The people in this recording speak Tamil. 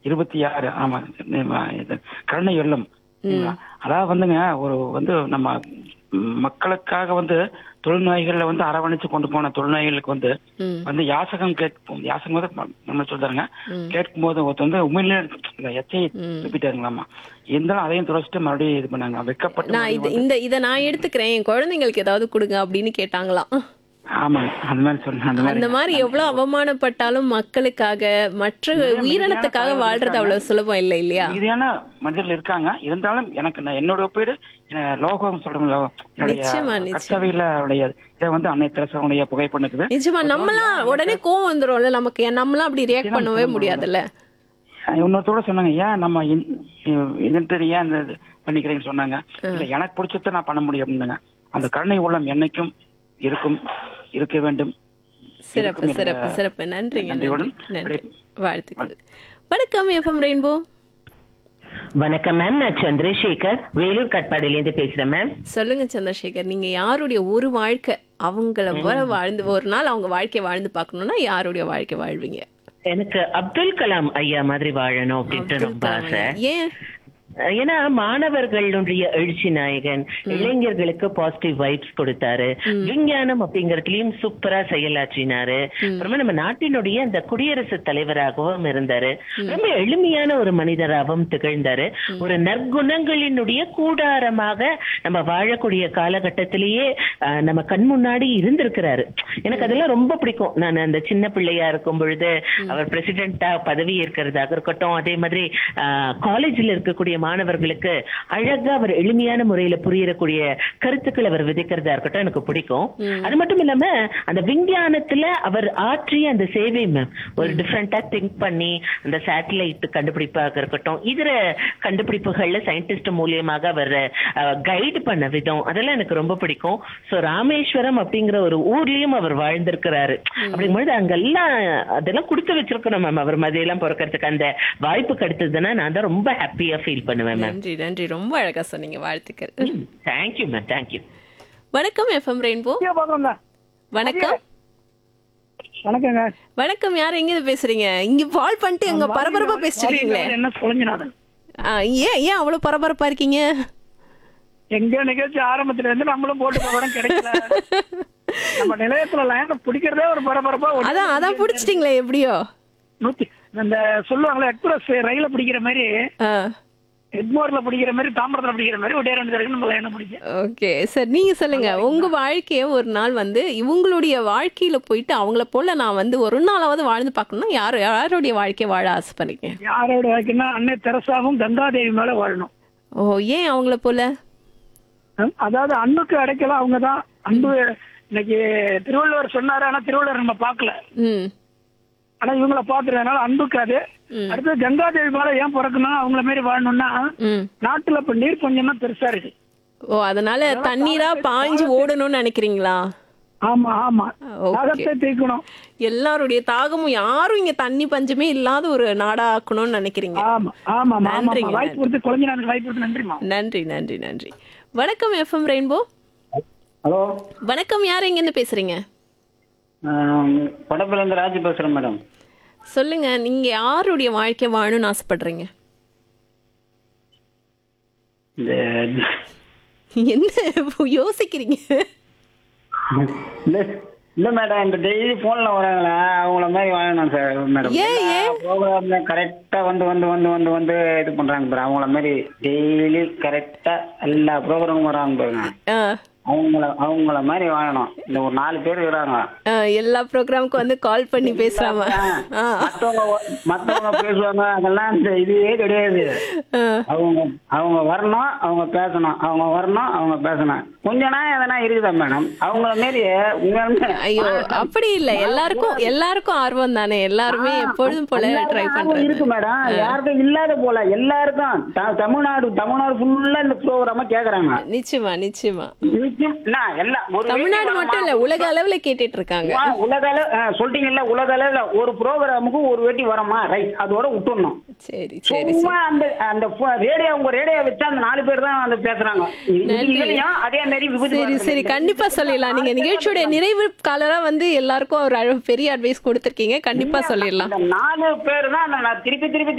இருபத்தி ஆறு ஆமா இது கருணை வெள்ளம் சரிங்களா? அதாவது வந்துங்க ஒரு வந்து நம்ம ம், மக்களுக்காக வந்து தொழில்நோய்கள்ல வந்து அரவணைச்சு கொண்டு போன தொழில்நோய்களுக்கு வந்து ம் வந்து யாசகம் கேட்கும் யாசகம் வந்து ம- நம்ம சொல்றாங்க ம். கேட்கும் போது ஒருத்தர் வந்து உண்மையிலே இந்த எச்சை ம். துப்பிட்டாருங்களாமா இருந்தாலும் அதையும் துளைச்சிட்டு மறுபடியும் இது பண்ணாங்க வெக்கப்பட்டு நான் இது மறுபடியும் இந்த இதை நான் எடுத்துக்கிறேன் என் குழந்தைங்களுக்கு ஏதாவது கொடுங்க அப்படின்னு கேட்டாங்களாம் வந்து- ஆமாங்க அந்த மாதிரி சொன்னேன் அந்த மாதிரி அந்த மாதிரி எவ்வளவு அவமானப்பட்டாலும் மக்களுக்காக மற்ற உயிரினத்துக்காக வாழ்றது அவ்வளவு சுலபம் இல்லை இல்லையா மீதியான மனிதர்கள் இருக்காங்க இருந்தாலும் எனக்கு நான் என்னோட ஒப்பீடு அஹ், லோகம் சொல்றோம்ல நிச்சயமா, என்னுடைய நிச்சயமா. கட்டவையில அவருடைய இதை வந்து அன்னை தெரசாவுடைய புகைப்படம் இருக்குது நிஜமா நம்மளாம் உடனே கோவம் வந்துரும்ல நமக்கு நம்மளாம் அப்படி ரியாக்ட் பண்ணவே முடியாதுல்ல இன்னொருத்தோட சொன்னாங்க ஏன் நம்ம இதுன்ட்டு ஏன் இந்த இது பண்ணிக்கிறீங்கன்னு சொன்னாங்க இல்ல எனக்கு பிடிச்சத நான் பண்ண முடியும் அப்படின்னாங்க அந்த கருணை உள்ளம் என்னைக்கும் இருக்கும் இருக்க வேண்டும் சிறப்பு இருக்கும் என்ற சிறப்பு சிறப்பு நன்றிங்க நன்றி நன்றியுடன் நன்றி வாழ்த்துக்கள் வணக்கம் எஃப்எம் ரெயின்போ வணக்கம் மேம் நான் சந்திரசேகர் வேலூர் கட்பாடியிலேருந்து பேசுறேன் மேம் சொல்லுங்க சந்திரசேகர் நீங்க யாருடைய ஒரு வாழ்க்கை அவங்கள போல வாழ்ந்து ஒரு நாள் அவங்க வாழ்க்கைய வாழ்ந்து பார்க்கணும்னா யாருடைய வாழ்க்கை வாழ்வீங்க எனக்கு அப்துல் கலாம் ஐயா மாதிரி வாழணும் அப்படின்ட்டு ரொம்ப ஆசை ஏன் ஏன்னா மாணவர்களுடைய எழுச்சி நாயகன் இளைஞர்களுக்கு பாசிட்டிவ் வைப்ஸ் கொடுத்தாரு விஞ்ஞானம் அப்படிங்கறதுலயும் சூப்பரா செயலாற்றினாரு அப்புறமா நம்ம நாட்டினுடைய அந்த குடியரசுத் தலைவராகவும் இருந்தாரு ரொம்ப எளிமையான ஒரு மனிதராகவும் திகழ்ந்தாரு ஒரு நற்குணங்களினுடைய கூடாரமாக நம்ம வாழக்கூடிய காலகட்டத்திலேயே ஆஹ், நம்ம கண் முன்னாடி இருந்திருக்கிறாரு எனக்கு அதெல்லாம் ரொம்ப பிடிக்கும் நான் அந்த சின்ன பிள்ளையா இருக்கும் பொழுது அவர் பிரசிடென்டா பதவி ஏற்கிறதாக இருக்கட்டும் அதே மாதிரி காலேஜ்ல இருக்கக்கூடிய மாணவர்களுக்கு அழகா அவர் எளிமையான முறையில புரியக்கூடிய கருத்துக்கள் அவர் விதைக்கிறதா இருக்கட்டும் எனக்கு பிடிக்கும் அது மட்டும் இல்லாம அந்த விஞ்ஞானத்துல அவர் ஆற்றிய அந்த சேவை மேம் ஒரு டிஃப்ரெண்டா திங்க் பண்ணி அந்த சேட்டலைட் கண்டுபிடிப்பாக இருக்கட்டும் இதர கண்டுபிடிப்புகள்ல சயின்டிஸ்ட் மூலியமாக அவர் கைடு பண்ண விதம் அதெல்லாம் எனக்கு ரொம்ப பிடிக்கும் சோ ராமேஸ்வரம் அப்படிங்கிற ஒரு ஊர்லயும் அவர் வாழ்ந்திருக்கிறாரு அப்படிங்கும்போது அங்கெல்லாம் அதெல்லாம் கொடுத்து வச்சிருக்கணும் மேம் அவர் மதியெல்லாம் பிறக்கிறதுக்கு அந்த வாய்ப்பு கிடைத்ததுன்னா நான் தான் ரொம்ப ஹாப்பியா ஃபீல் பண்ணுவேன் மேம் நன்றி நன்றி ரொம்ப அழகா சொன்னீங்க வாழ்த்துக்கள் தேங்க்யூ மேம் தேங்க்யூ வணக்கம் எஃப்எம் ரெயின்போ பாக்குறோங்க வணக்கம் வணக்கங்க வணக்கம் யார் எங்க இருந்து பேசுறீங்க இங்க கால் பண்ணிட்டு எங்க பரபரப்பா பேசிட்டு இருக்கீங்களே என்ன தொலைஞ்சினாரு ஆ, ஏன் ஏன் அவ்வளவு பரபரப்பா இருக்கீங்க எங்க நிகழ்ச்சி ஆரம்பத்துல இருந்து நம்மளும் போட்டு போகிறோம் கிடைக்கல நம்ம நிலையத்துல லைன் பிடிக்கிறதே ஒரு பரபரப்பா ஒரு அதான் அதான் புடிச்சிட்டீங்களே எப்படியோ நூத்தி இந்த சொல்லுவாங்களே எக்ஸ்பிரஸ் ரயில பிடிக்கிற மாதிரி ஆ எக்மோர்ல பிடிக்கிற மாதிரி தாம்பரத்துல பிடிக்கிற மாதிரி ஒரே ரெண்டு தடவை நம்ம லைனை பிடிக்க ஓகே சார் நீங்க சொல்லுங்க உங்க வாழ்க்கைய ஒரு நாள் வந்து இவங்களுடைய வாழ்க்கையில போயிட்டு அவங்கள போல நான் வந்து ஒரு நாளாவது வாழ்ந்து பார்க்கணும்னா யார் யாருடைய வாழ்க்கைய வாழ ஆசைப்படுறீங்க யாரோட வாழ்க்கைன்னா அன்னை தெரசாவும் கங்காதேவி மேல வாழணும் ஓ ஏன் அவங்கள போல ஹம், அதாவது அன்புக்கு அடைக்கலாம் அவங்க தான் அன்பு இன்னைக்கு திருவள்ளுவர் சொன்னாரு ஆனா திருவள்ளுவர் நம்ம பார்க்கல ம் ஆனா இவங்கள பாத்துறதுனால அன்புக்கு அது ம். அடுத்து கங்காதேவி மேல ஏன் பிறக்கணும் அவங்கள மாதிரி வாழணும்னா ம் நாட்டுல இப்ப நீர் பஞ்சம் தான் பெருசா இருக்கு ஓ அதனால தண்ணீரா பாய்ஞ்சு ஓடணும்னு நினைக்கிறீங்களா ஆமா ஆமா ஓகே. தாகத்தை தீர்க்கணும் எல்லாருடைய தாகமும் யாரும் இங்க தண்ணி பஞ்சமே இல்லாத ஒரு நாடா ஆக்கணும்னு நினைக்கிறீங்க ஆமா ஆமா ஆமா ஆமா நன்றிங்க, வாய்ப்பு கொடுத்து குழந்தைங்களுக்கு வாய்ப்பு கொடுத்து நன்றிமா நன்றி நன்றி நன்றி வணக்கம் எஃப்எம் ரெயின்போ ஹலோ வணக்கம் யார் எங்க இருந்து பேசுறீங்க படப்புல இருந்து ராஜி பேசுறேன் மேடம் சொல்லுங்க நீங்க யாருடைய வாழ்க்கை வாழணும்னு ஆசைப்படுறீங்க இந்த என்ன யோசிக்கிறீங்க இல்ல இல்ல மேடம் இந்த டெய்லி போன்ல வராங்களா அவங்கள மாதிரி வாங்கணும் சார் மேடம் ஏன், ஏன்? ப்ரோக்ராம்ல கரெக்டா வந்து வந்து வந்து வந்து வந்து இது பண்றாங்க பாரு அவங்கள மாதிரி டெய்லி கரெக்டா எல்லா ப்ரோக்ராமும் வராங்க பாருங்க ஆ, அவங்கள அவங்கள மாதிரி வாழணும் இந்த ஒரு நாலு பேர் இருக்கிறாங்க ஆ, எல்லா ப்ரோக்ராமுக்கும் வந்து கால் பண்ணி பேசுறாம ஆ, மத்தவங்க மத்தவங்க பேசுவாங்க அதெல்லாம் இந்த இதுவே கிடையாது ஆ. அவங்க அவங்க வரணும் அவங்க பேசணும் அவங்க வரணும் அவங்க பேசணும் கொஞ்ச நாள் எதனா இருக்குதா மேடம் அவங்கள மாரி உண்மையாலுமே ஐயோ அப்படி இல்ல எல்லாருக்கும் எல்லாருக்கும் ஆர்வம் தானே எல்லாருமே எப்பொழுதும் போல எல்லாருக்கும் ட்ரை ஆர்வம் பண்றது இருக்கு மேடம் யாருக்கும் இல்லாத போல எல்லாருக்கும் த- தமிழ்நாடு தமிழ்நாடு ஃபுல்லா இந்த ப்ரோக்ராம கேக்குறாங்க நிச்சயமா நிச்சயமா நிச்சயம் நான் எல்லாம் ஒரு தமிழ்நாடு வேலை மட்டும் இல்ல உலக அளவுல கேட்டுட்டு இருக்காங்க வா, உலக அளவு ஆ, சொல்லிட்டீங்கல்ல உலக அளவுல ஒரு ப்ரோக்ராமுக்கு ஒரு வேட்டி வரமா ரைட் அதோட விட்டுடணும் சரி சரி சும்மா அந்த அந்த ரேடியோ உங்க ரேடியோ வச்சா அந்த நாலு பேர் தான் வந்து பேசுறாங்க இது நன்றி. இதுலயும் அதே மாதிரி விபத்து சரி வருது. சரி கண்டிப்பா சொல்லிடலாம் நீங்க நிகழ்ச்சியோட நிறைவு காலரா வந்து எல்லாருக்கும் ஒரு அழ- பெரிய அட்வைஸ் கொடுத்திருக்கீங்க கண்டிப்பா சொல்லிடலாம் அந்த நாலு பேர் தான் நான் திருப்பி திருப்பி